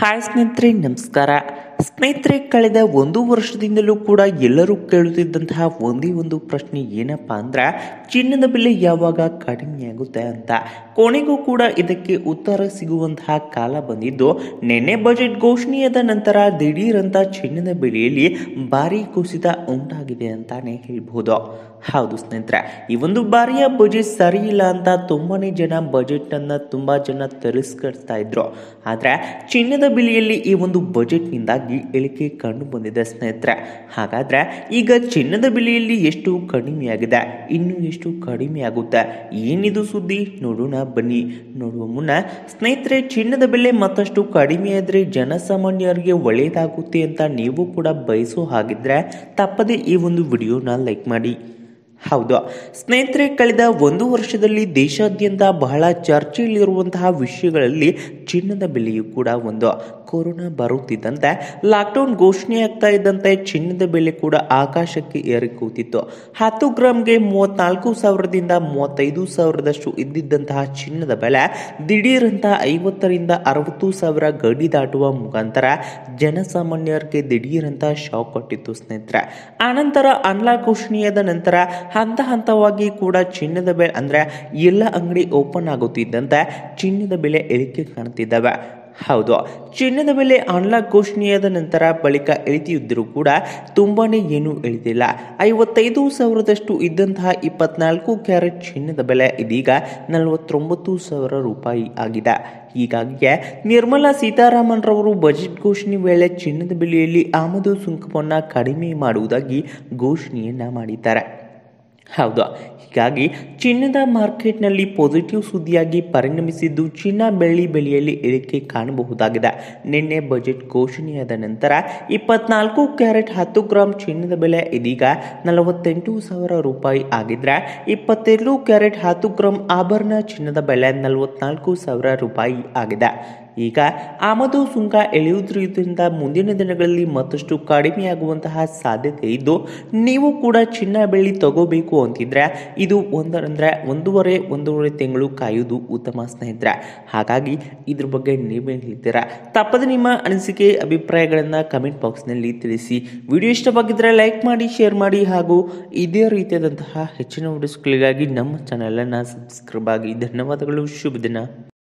hi ಸ್ನೇಹಿತರೆ ನಮಸ್ಕಾರ ಸ್ನೇಹಿತರೆ ಕಳೆದ ಒಂದು ವರ್ಷದಿಂದಲೂ ಕೂಡ ಎಲ್ಲರೂ ಕೇಳುತ್ತಿದ್ದಂತಹ ಒಂದೇ ಒಂದು ಪ್ರಶ್ನೆ ಏನಪ್ಪ ಅಂದ್ರೆ ಚಿನ್ನದ ಬೆಲೆ ಯಾವಾಗ ಕಡಿಮೆಯಾಗುತ್ತೆ ಅಂತ ಕೊನೆಗೂ ಕೂಡ ಇದಕ್ಕೆ ಉತ್ತರ ಸಿಗುವಂತಹ ಕಾಲ ಬಂದಿದ್ದು ನಿನ್ನೆ ಬಜೆಟ್ ಘೋಷಣೆಯಾದ ನಂತರ ದಿಢೀರಂತ ಚಿನ್ನದ ಬೆಲೆಯಲ್ಲಿ ಭಾರಿ ಕುಸಿತ ಉಂಟಾಗಿದೆ ಅಂತಾನೆ ಹೇಳ್ಬಹುದು ಹೌದು ಸ್ನೇಹಿತರೆ ಈ ಒಂದು ಬಾರಿಯ ಬಜೆಟ್ ಸರಿ ಇಲ್ಲ ಅಂತ ತುಂಬಾನೇ ಜನ ಬಜೆಟ್ ಅನ್ನ ತುಂಬಾ ಜನ ತಿರಸ್ಕರಿಸ್ತಾ ಇದ್ರು ಆದ್ರೆ ಚಿನ್ನದ ಬೆಲೆಯಲ್ಲಿ ಈ ಒಂದು ಬಜೆಟ್ನಿಂದಾಗಿ ಇಳಿಕೆ ಕಂಡು ಬಂದಿದೆ ಸ್ನೇಹಿತರೆ ಹಾಗಾದ್ರೆ ಈಗ ಚಿನ್ನದ ಬೆಲೆಯಲ್ಲಿ ಎಷ್ಟು ಕಡಿಮೆಯಾಗಿದೆ ಇನ್ನು ಎಷ್ಟು ಕಡಿಮೆ ಆಗುತ್ತೆ ಏನಿದು ಸುದ್ದಿ ನೋಡೋಣ ಬನ್ನಿ ನೋಡುವ ಮುನ್ನ ಸ್ನೇಹಿತರೆ ಚಿನ್ನದ ಬೆಲೆ ಮತ್ತಷ್ಟು ಕಡಿಮೆ ಆದ್ರೆ ಜನಸಾಮಾನ್ಯರಿಗೆ ಒಳ್ಳೆಯದಾಗುತ್ತೆ ಅಂತ ನೀವು ಕೂಡ ಬಯಸೋ ಹಾಗಿದ್ರೆ ತಪ್ಪದೆ ಈ ಒಂದು ವಿಡಿಯೋನ ಲೈಕ್ ಮಾಡಿ ಹೌದು ಸ್ನೇಹಿತರೆ ಕಳೆದ ಒಂದು ವರ್ಷದಲ್ಲಿ ದೇಶಾದ್ಯಂತ ಬಹಳ ಚರ್ಚೆಯಲ್ಲಿರುವಂತಹ ವಿಷಯಗಳಲ್ಲಿ ಚಿನ್ನದ ಬೆಲೆಯು ಕೂಡ ಒಂದು ಕೊರೋನಾ ಬರುತ್ತಿದ್ದಂತೆ ಲಾಕ್ಡೌನ್ ಘೋಷಣೆ ಆಗ್ತಾ ಇದ್ದಂತೆ ಚಿನ್ನದ ಬೆಲೆ ಕೂಡ ಆಕಾಶಕ್ಕೆ ಏರಿ ಕೂತಿತ್ತು ಹತ್ತು ಗ್ರಾಮ್ಗೆ ಮೂವತ್ನಾಲ್ಕು ಸಾವಿರದಿಂದ ಮೂವತ್ತೈದು ಸಾವಿರದಷ್ಟು ಇದ್ದಿದ್ದಂತಹ ಚಿನ್ನದ ಬೆಲೆ ದಿಢೀರಂತ ಐವತ್ತರಿಂದ ಅರವತ್ತು ಸಾವಿರ ಗಡಿ ದಾಟುವ ಮುಖಾಂತರ ಜನಸಾಮಾನ್ಯರಿಗೆ ದಿಢೀರಂತ ಶಾಕ್ ಕೊಟ್ಟಿತ್ತು ಸ್ನೇಹಿತರೆ ಆನಂತರ ಅನ್ಲಾಕ್ ಘೋಷಣೆಯಾದ ನಂತರ ಹಂತ ಹಂತವಾಗಿ ಕೂಡ ಚಿನ್ನದ ಬೆಲೆ ಅಂದ್ರೆ ಎಲ್ಲ ಅಂಗಡಿ ಓಪನ್ ಆಗುತ್ತಿದ್ದಂತೆ ಚಿನ್ನದ ಬೆಲೆ ಇಳಿಕೆ ಕಾಣ್ತಿದ್ದಾವೆ ಹೌದು ಚಿನ್ನದ ಬೆಲೆ ಅನ್ಲಾಕ್ ಘೋಷಣೆಯಾದ ನಂತರ ಬಳಿಕ ಇಳಿತಿದ್ದರೂ ಕೂಡ ತುಂಬಾನೇ ಏನೂ ಇಳಿದಿಲ್ಲ ಐವತ್ತೈದು ಸಾವಿರದಷ್ಟು ಇದ್ದಂತಹ ಇಪ್ಪತ್ನಾಲ್ಕು ಕ್ಯಾರೆಟ್ ಚಿನ್ನದ ಬೆಲೆ ಇದೀಗ ನಲವತ್ತೊಂಬತ್ತು ಸಾವಿರ ರೂಪಾಯಿ ಆಗಿದೆ ಹೀಗಾಗಿ ನಿರ್ಮಲಾ ಸೀತಾರಾಮನ್ ರವರು ಬಜೆಟ್ ಘೋಷಣೆ ವೇಳೆ ಚಿನ್ನದ ಬೆಲೆಯಲ್ಲಿ ಆಮದು ಸುಂಕವನ್ನು ಕಡಿಮೆ ಮಾಡುವುದಾಗಿ ಘೋಷಣೆಯನ್ನ ಮಾಡಿದ್ದಾರೆ ಹೌದು ಹೀಗಾಗಿ ಚಿನ್ನದ ಮಾರ್ಕೆಟ್ನಲ್ಲಿ ಪಾಸಿಟಿವ್ ಸುದ್ದಿಯಾಗಿ ಪರಿಣಮಿಸಿದ್ದು ಚಿನ್ನ ಬೆಳ್ಳಿ ಬೆಲೆಯಲ್ಲಿ ಇಳಿಕೆ ಕಾಣಬಹುದಾಗಿದೆ ನಿನ್ನೆ ಬಜೆಟ್ ಘೋಷಣೆಯಾದ ನಂತರ ಇಪ್ಪತ್ನಾಲ್ಕು ಕ್ಯಾರೆಟ್ ಹತ್ತು ಗ್ರಾಂ ಚಿನ್ನದ ಬೆಲೆ ಇದೀಗ ನಲವತ್ತೆಂಟು ಸಾವಿರ ರೂಪಾಯಿ ಆಗಿದ್ರೆ ಇಪ್ಪತ್ತೆರಡು ಕ್ಯಾರೆಟ್ ಹತ್ತು ಗ್ರಾಂ ಆಭರಣ ಚಿನ್ನದ ಬೆಲೆ ನಲವತ್ನಾಲ್ಕು ಸಾವಿರ ರೂಪಾಯಿ ಆಗಿದೆ ಈಗ ಆಮದು ಸುಂಕ ಎಳೆಯುವುದರಿಂದ ಮುಂದಿನ ದಿನಗಳಲ್ಲಿ ಮತ್ತಷ್ಟು ಕಡಿಮೆಯಾಗುವಂತಹ ಸಾಧ್ಯತೆ ಇದ್ದು ನೀವು ಕೂಡ ಚಿನ್ನ ಬೆಳ್ಳಿ ತಗೋಬೇಕು ಅಂತಿದ್ರೆ ಇದು ಒಂದರಂದ್ರೆ ಒಂದೂವರೆ ಒಂದೂವರೆ ತಿಂಗಳು ಕಾಯುವುದು ಉತ್ತಮ ಸ್ನೇಹಿತರೆ ಹಾಗಾಗಿ ಇದ್ರ ಬಗ್ಗೆ ನೀವೇನು ಹೇಳ್ತೀರಾ ತಪ್ಪದೆ ನಿಮ್ಮ ಅನಿಸಿಕೆ ಅಭಿಪ್ರಾಯಗಳನ್ನು ಕಮೆಂಟ್ ಬಾಕ್ಸ್ನಲ್ಲಿ ತಿಳಿಸಿ ವಿಡಿಯೋ ಇಷ್ಟವಾಗಿದ್ದರೆ ಲೈಕ್ ಮಾಡಿ ಶೇರ್ ಮಾಡಿ ಹಾಗೂ ಇದೇ ರೀತಿಯಾದಂತಹ ಹೆಚ್ಚಿನ ವಿಡಿಯೋಸ್ಗಳಿಗಾಗಿ ನಮ್ಮ ಚಾನಲನ್ನು ಸಬ್ಸ್ಕ್ರೈಬ್ ಆಗಿ ಧನ್ಯವಾದಗಳು ಶುಭ ದಿನ